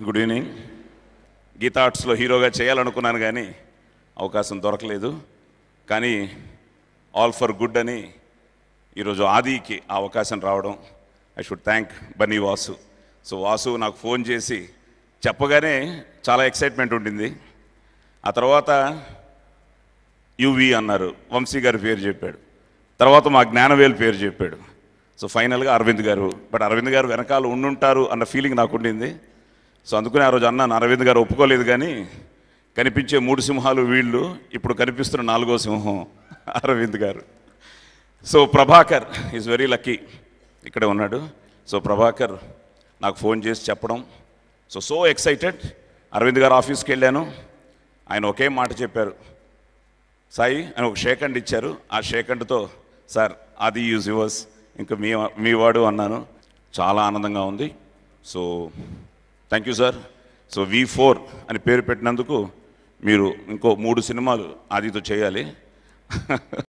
good evening Gita ఆర్ట్స్లో హీరోగా చేయాలనుకున్నాను కానీ అవకాశం దొరకలేదు కానీ ఆల్ ఫర్ గుడ్ అని ఈరోజు ఆదికి ఆ అవకాశం రావడం I should thank Bunny Vasu so Vasu నాకు ఫోన్ చేసి చెప్పగానే చాలా ఎక్సైట్మెంట్ ఉండింది ఆ తర్వాత యువి అన్నారు వంశీ గారి పేరు చెప్పాడు తర్వాత మా జ్ఞానవేల్ పేరు చెప్పాడు సో ఫైనల్గా అరవింద్ గారు బట్ అరవింద్ గారు వెనకాల ఉండుంటారు అన్న ఫీలింగ్ నాకు ఉండింది సో అందుకని ఆ రోజు అన్నాను అరవింద్ గారు ఒప్పుకోలేదు కానీ కనిపించే మూడు సింహాలు వీళ్ళు ఇప్పుడు కనిపిస్తున్న నాలుగో సింహం అరవింద్ గారు so Prabhakar is very lucky ఇక్కడే ఉన్నాడు సో ప్రభాకర్ నాకు ఫోన్ చేసి చెప్పడం సో సో ఎక్సైటెడ్ అరవింద్ గారు ఆఫీస్కి వెళ్ళాను ఆయన ఒకే మాట చెప్పారు సాయి అని ఒక షేక్ హ్యాండ్ ఇచ్చారు ఆ షేక్ హ్యాండ్తో సార్ అది యూజ్ యువర్స్ ఇంకా మీ మీ వాడు అన్నాను చాలా ఆనందంగా ఉంది so thank you sir so V four అని పేరు పెట్టినందుకు మీరు ఇంకో మూడు సినిమాలు ఆదితో చేయాలి